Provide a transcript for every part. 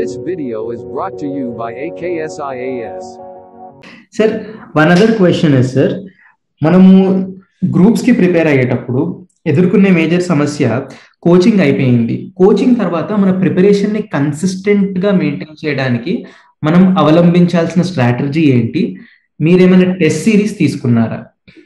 This video is brought to you by AKSIAS. Sir one other question is sir మనము groups కి prepare అయ్యేటప్పుడు ఎదుర్కొనే major సమస్య coaching అయిపోయింది కోచింగ్ తర్వాత మన ప్రిపరేషన్ ని కన్సిస్టెంట్ గా మెయింటైన్ చేయడానికి మనం అవలంబించాల్సిన స్ట్రాటజీ ఏంటి మీరేమైనా టెస్ట్ సిరీస్ తీసుకున్నారా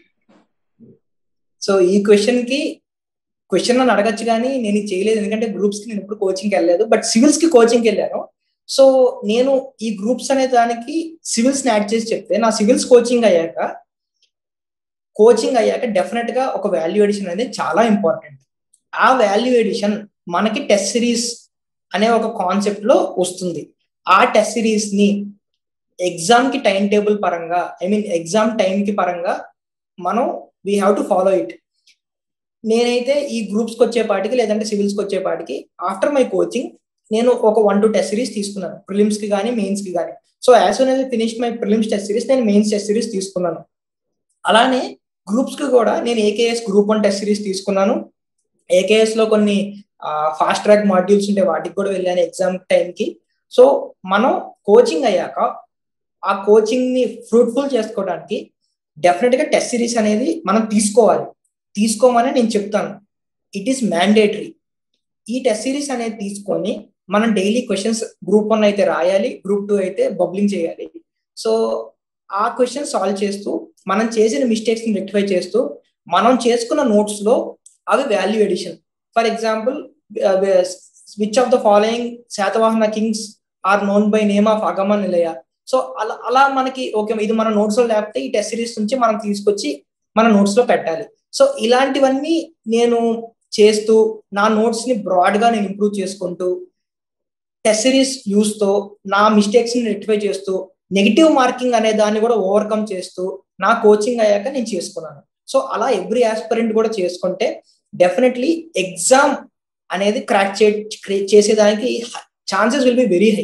సో ఈ క్వశ్చన్ కి క్వశ్చన్ నన్ను అడగచ్చు కానీ నేను ఇది చేయలేదు ఎందుకంటే గ్రూప్స్ కి నేను ఇప్పుడు కోచింగ్కి వెళ్ళలేదు బట్ సివిల్స్ కి కోచింగ్కి వెళ్ళాను సో నేను ఈ గ్రూప్స్ అనే దానికి సివిల్స్ ని యాడ్ చేసి చెప్తే నా సివిల్స్ కోచింగ్ అయ్యాక కోచింగ్ అయ్యాక డెఫినెట్ గా ఒక వాల్యూ ఎడిషన్ అనేది చాలా ఇంపార్టెంట్ ఆ వాల్యూ ఎడిషన్ మనకి టెస్ట్ సిరీస్ అనే ఒక కాన్సెప్ట్ లో వస్తుంది ఆ టెస్ట్ సిరీస్ ని ఎగ్జామ్ కి టైం టేబుల్ పరంగా ఐ మీన్ ఎగ్జామ్ టైం కి పరంగా మనం we have to follow it నేనైతే ఈ గ్రూప్స్కి వచ్చేపాటికి లేదంటే సివిల్స్కి వచ్చేపాటికి ఆఫ్టర్ మై కోచింగ్ నేను ఒక వన్ టూ టెస్ట్ సిరీస్ తీసుకున్నాను ప్రిలిమ్స్ కి కానీ మెయిన్స్ కి కానీ so as soon as finish my prelims test series నేను మెయిన్స్ టెస్ట్ సిరీస్ తీసుకున్నాను అలానే గ్రూప్స్ కి కూడా నేను AKS group one test series తీసుకున్నాను ఏకేఎస్ లో కొన్ని ఫాస్ట్ ట్రాక్ మాడ్యూల్స్ ఉంటే వాటికి కూడా వెళ్ళాను ఎగ్జామ్ టైంకి సో మనం కోచింగ్ అయ్యాక ఆ కోచింగ్ ని ఫ్రూట్ఫుల్ చేసుకోవడానికి డెఫినెట్ గా టెస్ట్ సిరీస్ అనేది మనం తీసుకోవాలి తీసుకోమని నేను చెప్తాను ఇట్ ఈస్ మ్యాండేటరీ ఈ టెస్ట్ సిరీస్ అనేది తీసుకొని మనం డైలీ క్వశ్చన్స్ గ్రూప్ వన్ అయితే రాయాలి గ్రూప్ టూ అయితే బబ్లింగ్ చేయాలి సో ఆ క్వశ్చన్ సాల్వ్ చేస్తూ మనం చేసిన మిస్టేక్స్ ని రెక్టిఫై చేస్తూ మనం చేసుకున్న నోట్స్ లో అవి value addition for example which of the following Satavahana kings are known by name of Agama Nilaya so అలా అలా మనకి ఓకే ఇది మన నోట్స్ లో లేకపోతే ఈ టెస్ట్ సిరీస్ నుంచి మనం తీసుకొచ్చి మన నోట్స్ లో పెట్టాలి సో ఇలాంటివన్నీ నేను చేస్తూ నా నోట్స్ ని బ్రాడ్ గా నేను ఇంప్రూవ్ చేసుకుంటూ టెస్ట్ సిరీస్ యూస్ తో నా మిస్టేక్స్ ని రెక్టిఫై చేస్తూ నెగిటివ్ మార్కింగ్ అనే దాన్ని కూడా ఓవర్కమ్ చేస్తూ నా కోచింగ్ అయ్యాక నేను చేసుకున్నాను సో అలా ఎవ్రీ ఆస్పిరెంట్ కూడా చేసుకుంటే డెఫినెట్లీ ఎగ్జామ్ అనేది క్రాక్ చే చేసేదానికి chances will be very high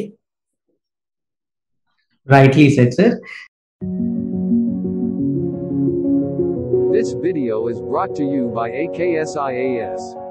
rightly set sir This video is brought to you by AKSIAS.